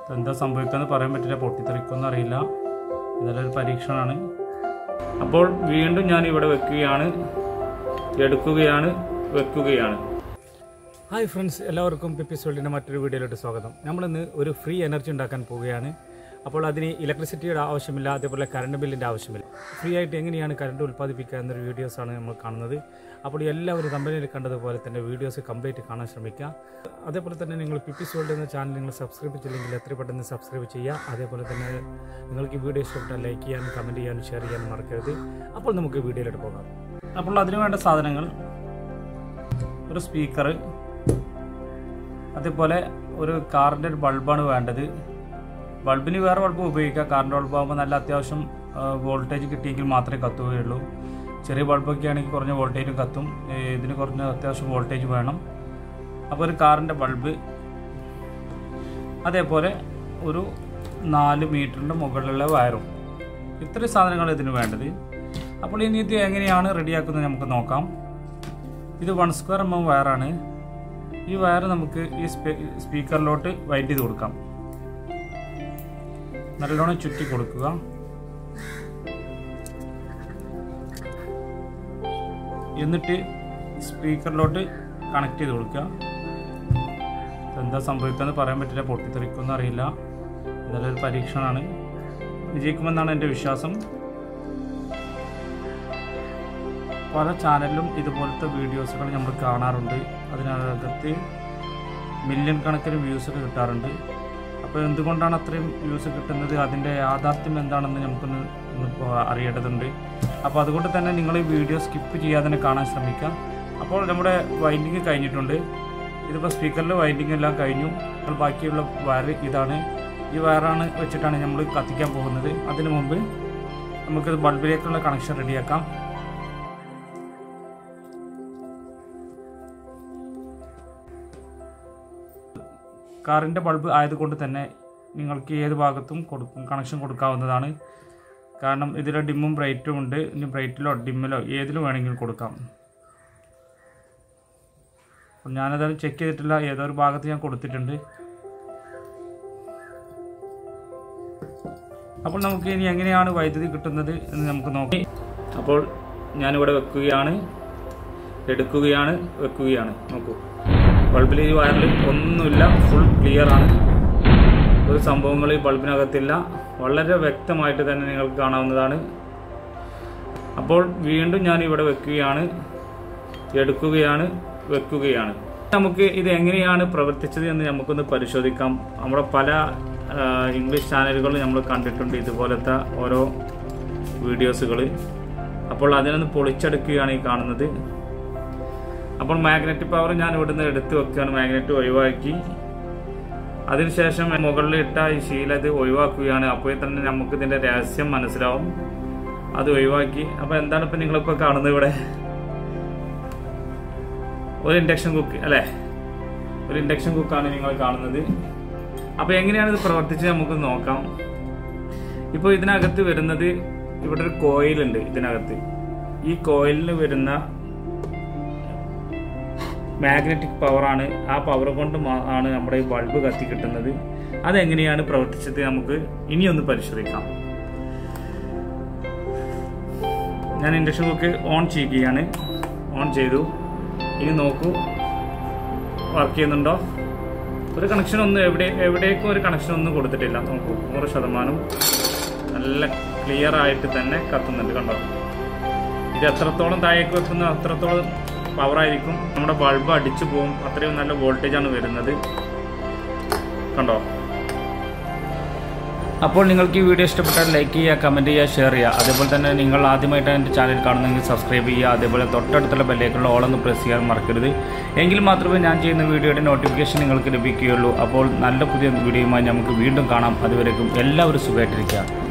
എന്താ സംഭവിക്കാന്ന് പറയാൻ പറ്റില്ല പൊട്ടിത്തെറിക്കുമെന്ന് അറിയില്ല ഇതെല്ലാം ഒരു പരീക്ഷണമാണ് അപ്പോൾ വീണ്ടും ഞാൻ ഇവിടെ വെക്കുകയാണ് എടുക്കുകയാണ് വെക്കുകയാണ് ഹായ് ഫ്രണ്ട്സ് എല്ലാവർക്കും പിപ്പി സോൾഡിൻ്റെ മറ്റൊരു വീഡിയോയിലോട്ട് സ്വാഗതം നമ്മളിന്ന് ഒരു ഫ്രീ എനർജി ഉണ്ടാക്കാൻ പോവുകയാണ് അപ്പോൾ അതിന് ഇലക്ട്രിസിറ്റിയുടെ ആവശ്യമില്ല അതേപോലെ കറണ്ട് ബില്ലിൻ്റെ ആവശ്യമില്ല ഫ്രീ ആയിട്ട് എങ്ങനെയാണ് കറണ്ട് ഉൽപ്പാദിപ്പിക്കുക എന്നൊരു വീഡിയോസാണ് നമ്മൾ കാണുന്നത് അപ്പോൾ എല്ലാവരും കമ്പനിയിൽ കണ്ടതുപോലെ തന്നെ വീഡിയോസ് കംപ്ലീറ്റ് കാണാൻ ശ്രമിക്കുക അതേപോലെ തന്നെ നിങ്ങൾ പിപ്പി സോൾഡ് എന്ന ചാനൽ നിങ്ങൾ സബ്സ്ക്രൈബ് ചെയ്തില്ലെങ്കിൽ എത്ര പെട്ടെന്ന് സബ്സ്ക്രൈബ് ചെയ്യുക അതേപോലെ തന്നെ നിങ്ങൾക്ക് ഈ വീഡിയോ ഇഷ്ടപ്പെട്ടാൽ ലൈക്ക് ചെയ്യാനും കമൻറ്റ് ചെയ്യാനും ഷെയർ ചെയ്യാനും മറക്കരുത് അപ്പോൾ നമുക്ക് വീഡിയോയിലോട്ട് പോകാം അപ്പോൾ അതിന് വേണ്ട സാധനങ്ങൾ ഒരു സ്പീക്കർ അതേപോലെ ഒരു കാറിൻ്റെ ഒരു ബൾബാണ് വേണ്ടത് ബൾബിന് വേറെ ബൾബ് ഉപയോഗിക്കാം കാറിൻ്റെ ബൾബ് ആകുമ്പോൾ നല്ല അത്യാവശ്യം വോൾട്ടേജ് കിട്ടിയെങ്കിൽ മാത്രമേ കത്തുകയുള്ളൂ ചെറിയ ബൾബൊക്കെ ആണെങ്കിൽ കുറഞ്ഞ വോൾട്ടേജ് കത്തും ഏ, ഇതിന് കുറഞ്ഞ അത്യാവശ്യം വോൾട്ടേജ് വേണം അപ്പോൾ ഒരു കാറിൻ്റെ ബൾബ് അതേപോലെ ഒരു നാല് മീറ്ററിൻ്റെ മുകളിലുള്ള വയറും ഇത്രയും സാധനങ്ങൾ ഇതിന് വേണ്ടത് അപ്പോൾ ഇനി ഇത് എങ്ങനെയാണ് റെഡിയാക്കുന്നത് നമുക്ക് നോക്കാം ഇത് വൺ സ്ക്വയർ എം എം വയറാണ് ഈ വയർ നമുക്ക് ഈ സ്പീ- സ്പീക്കറിലോട്ട് വൈറ്റ് ചെയ്ത് കൊടുക്കാം നല്ലോണം ചുറ്റി കൊടുക്കുക എന്നിട്ട് സ്പീക്കറിലോട്ട് കണക്ട് ചെയ്ത് കൊടുക്കുക എന്താ സംഭവിക്കാന്ന് പറയാൻ പറ്റില്ല പൊട്ടിത്തെറിക്കുമെന്ന് അറിയില്ല ഇതെല്ലാം ഒരു പരീക്ഷണമാണ് വിജയിക്കുമെന്നാണ് എൻ്റെ വിശ്വാസം പല ചാനലിലും ഇതുപോലത്തെ വീഡിയോസുകൾ നമ്മൾ കാണാറുണ്ട് അതിനകത്ത് മില്യൺ കണക്കിന് വ്യൂസൊക്കെ കിട്ടാറുണ്ട് അപ്പോൾ എന്തുകൊണ്ടാണ് അത്രയും വ്യൂസ് കിട്ടുന്നത് അതിൻ്റെ യാഥാർത്ഥ്യം എന്താണെന്ന് നമുക്കൊന്ന് ഒന്ന് ഇപ്പോൾ അറിയേണ്ടതുണ്ട് അപ്പോൾ അതുകൊണ്ട് തന്നെ നിങ്ങൾ ഈ വീഡിയോ സ്കിപ്പ് ചെയ്യാതെ തന്നെ കാണാൻ ശ്രമിക്കുക അപ്പോൾ നമ്മുടെ വൈൻഡിങ് കഴിഞ്ഞിട്ടുണ്ട് ഇതിപ്പോൾ സ്പീക്കറിൽ വൈൻഡിങ് എല്ലാം കഴിഞ്ഞു അപ്പോൾ ബാക്കിയുള്ള വയർ ഇതാണ് ഈ വയറാണ് വെച്ചിട്ടാണ് നമ്മൾ കത്തിക്കാൻ പോകുന്നത് അതിനു മുമ്പ് നമുക്ക് ബൾബിലേക്കുള്ള കണക്ഷൻ റെഡിയാക്കാം കാറിൻ്റെ ബൾബ് ആയതുകൊണ്ട് തന്നെ നിങ്ങൾക്ക് ഏത് ഭാഗത്തും കൊടുക്കും കണക്ഷൻ കൊടുക്കാവുന്നതാണ് കാരണം ഇതിൽ ഡിമ്മും ബ്രൈറ്റും ഉണ്ട് ഇനി ബ്രൈറ്റിലോ ഡിമ്മിലോ ഏതിലും വേണമെങ്കിലും കൊടുക്കാം അപ്പോൾ ഞാനത് ചെക്ക് ചെയ്തിട്ടില്ല ഏതോ ഒരു ഭാഗത്ത് ഞാൻ കൊടുത്തിട്ടുണ്ട് അപ്പോൾ നമുക്ക് ഇനി എങ്ങനെയാണ് വൈദ്യുതി കിട്ടുന്നത് എന്ന് നമുക്ക് നോക്കാം അപ്പോൾ ഞാനിവിടെ വെക്കുകയാണ് എടുക്കുകയാണ് വെക്കുകയാണ് നോക്കൂ ബൾബിൽ ഈ വയറിൽ ഒന്നുമില്ല ഫുൾ ക്ലിയർ ആണ് ഒരു സംഭവങ്ങൾ ഈ ബൾബിനകത്തില്ല വളരെ വ്യക്തമായിട്ട് തന്നെ നിങ്ങൾക്ക് കാണാവുന്നതാണ് അപ്പോൾ വീണ്ടും ഞാൻ ഇവിടെ വെക്കുകയാണ് എടുക്കുകയാണ് വെക്കുകയാണ് നമുക്ക് ഇത് എങ്ങനെയാണ് പ്രവർത്തിച്ചത് എന്ന് നമുക്കൊന്ന് പരിശോധിക്കാം നമ്മുടെ പല ആ, ഇംഗ്ലീഷ് ചാനലുകളും നമ്മൾ കണ്ടിട്ടുണ്ട് ഇതുപോലത്തെ ഓരോ വീഡിയോസുകൾ അപ്പോൾ അതിനൊന്ന് പൊളിച്ചെടുക്കുകയാണ് ഈ കാണുന്നത് അപ്പോൾ മാഗ്നറ്റിക് പവർ ഞാൻ ഇവിടുന്ന് എടുത്തു വെക്കുകയാണ് മാഗ്നറ്റ് ഒഴിവാക്കി അതിനുശേഷം മുകളിൽ ഇട്ട ഈ ശീല ഇത് ഒഴിവാക്കുകയാണ് അപ്പോൾ തന്നെ നമുക്ക് ഇതിന്റെ രഹസ്യം മനസ്സിലാവും അത് ഒഴിവാക്കി അപ്പോൾ എന്താണ് ഇപ്പം നിങ്ങളിപ്പോൾ കാണുന്നത് ഇവിടെ ഒരു ഇൻഡക്ഷൻ കുക്ക് അല്ലേ ഒരു ഇൻഡക്ഷൻ കുക്കാണ് നിങ്ങൾ കാണുന്നത് അപ്പോൾ എങ്ങനെയാണ് ഇത് പ്രവർത്തിച്ച് നമുക്ക് നോക്കാം ഇപ്പോൾ ഇതിനകത്ത് വരുന്നത് ഇവിടെ ഒരു കോയിലുണ്ട് ഇതിനകത്ത് ഈ കോയിലിന് വരുന്ന മാഗ്നറ്റിക് പവറാണ് ആ പവർ കൊണ്ട് മാ- ആണ് നമ്മുടെ ഈ ബൾബ് കത്തി കിട്ടുന്നത് അതെങ്ങനെയാണ് പ്രവർത്തിച്ചത് നമുക്ക് ഇനിയൊന്ന് പരിശോധിക്കാം ഞാൻ ഇൻഡക്ഷൻ കുക്ക് ഓൺ ചെയ്യുകയാണ് ഓൺ ചെയ്തു ഇനി നോക്കൂ വർക്ക് ചെയ്യുന്നുണ്ടോ ഒരു കണക്ഷൻ ഒന്നും എവിടെ എവിടേക്കും ഒരു കണക്ഷൻ ഒന്നും കൊടുത്തിട്ടില്ല നോക്കൂ നൂറ് ശതമാനം നല്ല ക്ലിയർ ആയിട്ട് തന്നെ കത്തുന്നുണ്ട് കണ്ടോ ഇത് എത്രത്തോളം താഴേക്ക് വെക്കുന്ന അത്രത്തോളം പവർ ആയിരിക്കും നമ്മുടെ ബൾബ് അടിച്ചു പോകും അത്രയും നല്ല വോൾട്ടേജ് ആണ് വരുന്നത് കണ്ടോ അപ്പോൾ നിങ്ങൾക്ക് ഈ വീഡിയോ ഇഷ്ടപ്പെട്ടാൽ ലൈക്ക് ചെയ്യുക കമൻറ്റ് ചെയ്യുക ഷെയർ ചെയ്യുക അതേപോലെ തന്നെ നിങ്ങൾ ആദ്യമായിട്ടാണ് എൻ്റെ ചാനൽ കാണുന്നതെങ്കിൽ സബ്സ്ക്രൈബ് ചെയ്യുക അതേപോലെ തൊട്ടടുത്തുള്ള ബെല്ലേക്കുള്ള ഓളൊന്ന് പ്രസ് ചെയ്യാൻ മറക്കരുത് എങ്കിൽ മാത്രമേ ഞാൻ ചെയ്യുന്ന വീഡിയോയുടെ നോട്ടിഫിക്കേഷൻ നിങ്ങൾക്ക് ലഭിക്കുകയുള്ളൂ അപ്പോൾ നല്ല പുതിയ വീഡിയോയുമായി നമുക്ക് വീണ്ടും കാണാം അതുവരേക്കും എല്ലാവരും സുഖമായിട്ടിരിക്കുക